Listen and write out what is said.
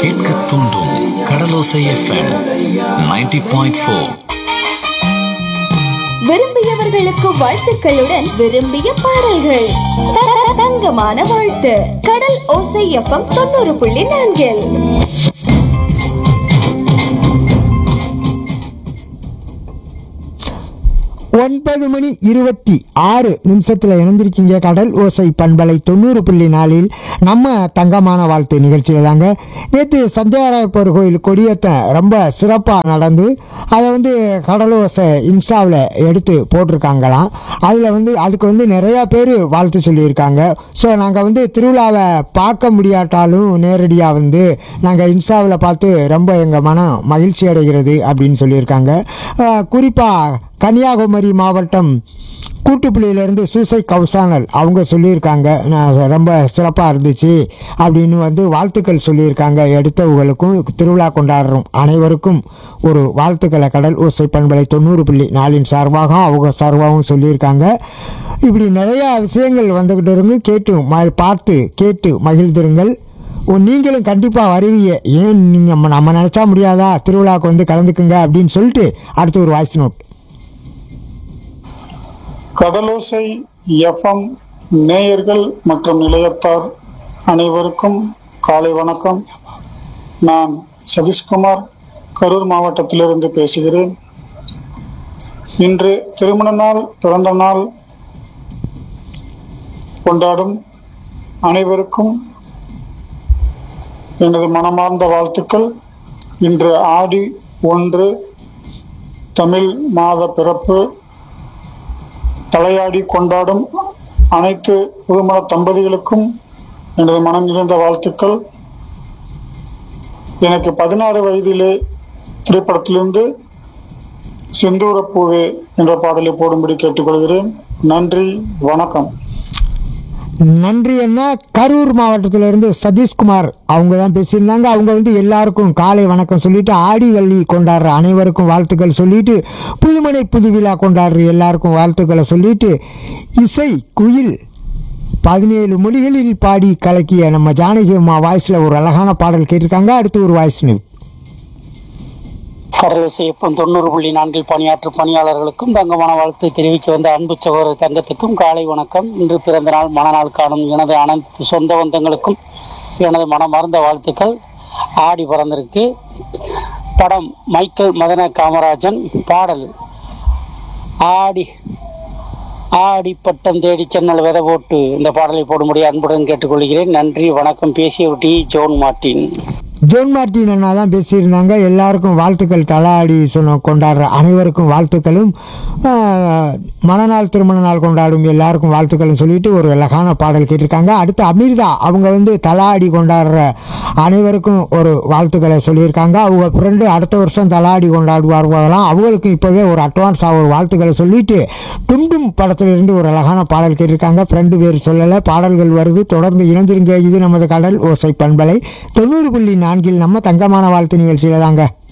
கேட்க தூண்டும் கடலோசை எஃப்எம் 90.4 பாயிண்ட் ஃபோர் விரும்பியவர்களுக்கு வாழ்த்துக்களுடன் விரும்பிய பாடல்கள் த- த- தங்கமான வாழ்த்து கடல் ஓசை எஃப்எம் தொண்ணூறு புள்ளி நான்கில் ஒன்பது மணி இருபத்தி ஆறு நிமிஷத்தில் இணைந்திருக்கீங்க கடல் ஓசை பண்பலை தொண்ணூறு புள்ளி நாலில் நம்ம தங்கமான வாழ்த்து நிகழ்ச்சியில் தாங்க நேற்று சந்தியாராயப்பர் கோயில் கொடியேற்ற ரொம்ப சிறப்பாக நடந்து அதை வந்து கடல் ஓசை இன்ஸ்டாவில் எடுத்து போட்டிருக்காங்களாம் அதில் வந்து அதுக்கு வந்து நிறையா பேர் வாழ்த்து சொல்லியிருக்காங்க ஸோ நாங்கள் வந்து திருவிழாவை பார்க்க முடியாட்டாலும் நேரடியாக வந்து நாங்கள் இன்ஸ்டாவில் பார்த்து ரொம்ப எங்கள் மனம் மகிழ்ச்சி அடைகிறது அப்படின்னு சொல்லியிருக்காங்க குறிப்பாக கன்னியாகுமரி மாவட்டம் கூட்டுப்புள்ளியிலேருந்து சூசை கௌசானல் அவங்க சொல்லியிருக்காங்க நான் ரொம்ப சிறப்பாக இருந்துச்சு அப்படின்னு வந்து வாழ்த்துக்கள் சொல்லியிருக்காங்க எடுத்தவங்களுக்கும் திருவிழா கொண்டாடுறோம் அனைவருக்கும் ஒரு வாழ்த்துக்களை கடல் ஓசை பண்பலை தொண்ணூறு புள்ளி நாலின் சார்பாக அவங்க சார்பாகவும் சொல்லியிருக்காங்க இப்படி நிறையா விஷயங்கள் வந்துக்கிட்டு இருந்து கேட்டு ம பார்த்து கேட்டு மகிழ்ந்திருங்கள் ஓ, நீங்களும் கண்டிப்பாக வருவீங்க ஏன் நீங்கள் நம்ம நினச்சா முடியாதா திருவிழாவுக்கு வந்து கலந்துக்குங்க அப்படின்னு சொல்லிட்டு அடுத்து ஒரு வாய்ஸ் நோட் கடலோசை எஃப்எம் நேயர்கள் மற்றும் நிலையத்தார் அனைவருக்கும் காலை வணக்கம் நான் சதீஷ்குமார் கரூர் மாவட்டத்திலிருந்து பேசுகிறேன் இன்று திருமண நாள் பிறந்த நாள் கொண்டாடும் அனைவருக்கும் எனது மனமார்ந்த வாழ்த்துக்கள் இன்று ஆடி ஒன்று தமிழ் மாத பிறப்பு தலையாடி கொண்டாடும் அனைத்து புதுமண தம்பதிகளுக்கும் எனது மனம் நிறைந்த வாழ்த்துக்கள் எனக்கு பதினாறு வயதிலே திரைப்படத்திலிருந்து செந்தூரப்பூவே என்ற பாடலை போடும்படி கேட்டுக்கொள்கிறேன் நன்றி வணக்கம் நன்றி என்ன கரூர் மாவட்டத்திலிருந்து சதீஷ்குமார் அவங்க தான் பேசியிருந்தாங்க அவங்க வந்து எல்லாருக்கும் காலை வணக்கம் சொல்லிட்டு ஆடி வள்ளி கொண்டாடுற அனைவருக்கும் வாழ்த்துக்கள் சொல்லிட்டு புதுமனை புது விழா கொண்டாடுற எல்லாருக்கும் வாழ்த்துக்களை சொல்லிட்டு இசை குயில் பதினேழு மொழிகளில் பாடி கலக்கிய நம்ம ஜானகி அம்மா வாய்ஸில் ஒரு அழகான பாடல் கேட்டிருக்காங்க அடுத்து ஒரு வாய்ஸ் நியூ கடலோசை எப்பம் தொண்ணூறு புள்ளி நான்கில் பணியாற்றும் பணியாளர்களுக்கும் தங்கமான வாழ்த்து தெரிவிக்க வந்த அன்பு சகோதரர் தங்கத்துக்கும் காலை வணக்கம் இன்று பிறந்த நாள் மனநாள் காணும் எனது அனைத்து சொந்த பந்தங்களுக்கும் எனது மனமார்ந்த வாழ்த்துக்கள் ஆடி பிறந்திருக்கு படம் மைக்கேல் மதன காமராஜன் பாடல் ஆடி ஆடி பட்டம் தேடி சென்னல் விதை போட்டு இந்த பாடலை போடும்படி அன்புடன் கேட்டுக்கொள்கிறேன் நன்றி வணக்கம் பேசிய D John Martin John Martin அண்ணா தான் பேசியிருந்தாங்க எல்லாருக்கும் வாழ்த்துக்கள் தலாடி சொன்ன கொண்டாடுற அனைவருக்கும் வாழ்த்துக்களும் ஆஹ், மணநாள் திருமண நாள் கொண்டாடும் எல்லாருக்கும் வாழ்த்துக்களும் சொல்லிட்டு ஒரு அழகான பாடல் கேட்டிருக்காங்க அடுத்து அமிர்தா அவங்க வந்து தலாடி கொண்டாடுற அனைவருக்கும் ஒரு வாழ்த்துக்களை சொல்லியிருக்காங்க அவங்க ஃப்ரெண்டு அடுத்த வருஷம் தலாடி கொண்டாடுவார்களாம் அவங்களுக்கும் இப்போவே ஒரு அட்வான்ஸாக ஒரு வாழ்த்துக்களை சொல்லிட்டு டும்டும் படத்திலிருந்து ஒரு அழகான பாடல் கேட்டிருக்காங்க ஃப்ரெண்டு பேர் சொல்லலை பாடல்கள் வருது தொடர்ந்து இணைந்திருங்க இது நமது கடல் ஓசை பண்பலை தொண்ணூறு புள்ளி நான்கில் நம்ம தங்கமான வாழ்த்து நிகழ்ச்சியில் தாங்க